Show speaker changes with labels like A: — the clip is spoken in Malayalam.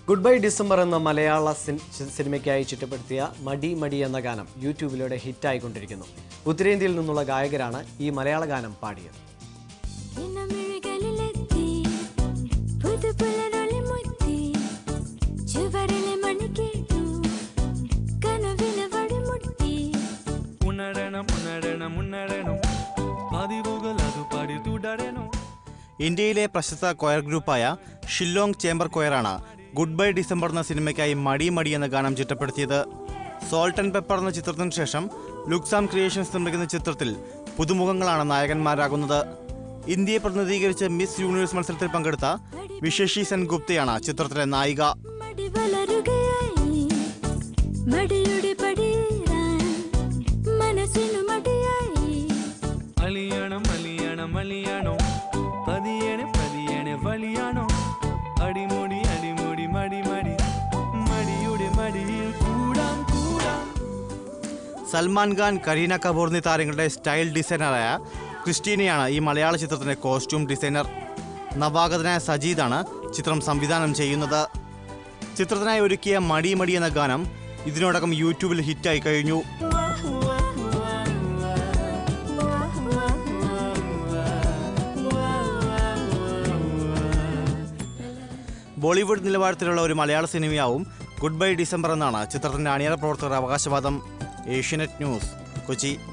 A: ഗുഡ് ബൈ ഡിസംബർ എന്ന മലയാള സിൻ- സിനിമയ്ക്കായി ചിട്ടപ്പെടുത്തിയ മടി മടി എന്ന ഗാനം യൂട്യൂബിലൂടെ ഹിറ്റായിക്കൊണ്ടിരിക്കുന്നു ഉത്തരേന്ത്യയിൽ നിന്നുള്ള ഗായകരാണ് ഈ മലയാള ഗാനം പാടിയത്
B: ഇനമിഴികളിലെത്തി പുതുപുലരൊളി മുത്തി ചുവരിലെ മണി കേട്ടു കനവിലെ വഴിമുട്ടി
C: ഉണരണം ഉണരണം ഉണരണം പതിവുകൾ അത് പാടി തുടരണം
D: ഇന്ത്യയിലെ പ്രശസ്ത കൊയർ ഗ്രൂപ്പായ ഷില്ലോങ് ചേംബർ കൊയറാണ് ഗുഡ് ബൈ ഡിസംബർ എന്ന സിനിമയ്ക്കായി മടി മടി എന്ന ഗാനം ചിട്ടപ്പെടുത്തിയത് സോൾട്ട് ആൻഡ് പെപ്പർ എന്ന ചിത്രത്തിനു ശേഷം ലുക്സാം ക്രിയേഷൻസ് നിർമ്മിക്കുന്ന ചിത്രത്തിൽ പുതുമുഖങ്ങളാണ് നായകന്മാരാകുന്നത് ഇന്ത്യയെ പ്രതിനിധീകരിച്ച് മിസ് യൂണിവേഴ്സ് മത്സരത്തിൽ പങ്കെടുത്ത വിശേഷി സെൻ ഗുപ്തയാണ് ചിത്രത്തിലെ നായിക
B: മടി വളരുകയായി മടിയുടെ പടിയേറാൻ മനസ്സിനു മടിയായി
C: അലിയണം അലിയണം അലിയണോ പതിയണെ പതിയണെ വലിയാണോ അടിമുടി അടിമുടി മടി മടി മടിയുടെ മടിയിൽ കൂടാം കൂടാം
D: സൽമാൻ ഖാൻ കരീന കപൂർ എന്നീ താരങ്ങളുടെ സ്റ്റൈൽ ഡിസൈനറായ ക്രിസ്റ്റീനയാണ് ഈ മലയാള ചിത്രത്തിന്റെ കോസ്റ്റ്യൂം ഡിസൈനർ നവാഗതനായ സജീദാണ് ചിത്രം സംവിധാനം ചെയ്യുന്നത് ചിത്രത്തിനായി ഒരുക്കിയ മടി മടി എന്ന ഗാനം ഇതിനോടകം യൂട്യൂബിൽ ഹിറ്റായി കഴിഞ്ഞു ബോളിവുഡ് നിലവാരത്തിലുള്ള ഒരു മലയാള സിനിമയാവും ഗുഡ് ബൈ ഡിസംബർ എന്നാണ് ചിത്രത്തിന്റെ അണിയറ പ്രവർത്തകർ അവകാശവാദം ഏഷ്യനെറ്റ് ന്യൂസ് കൊച്ചി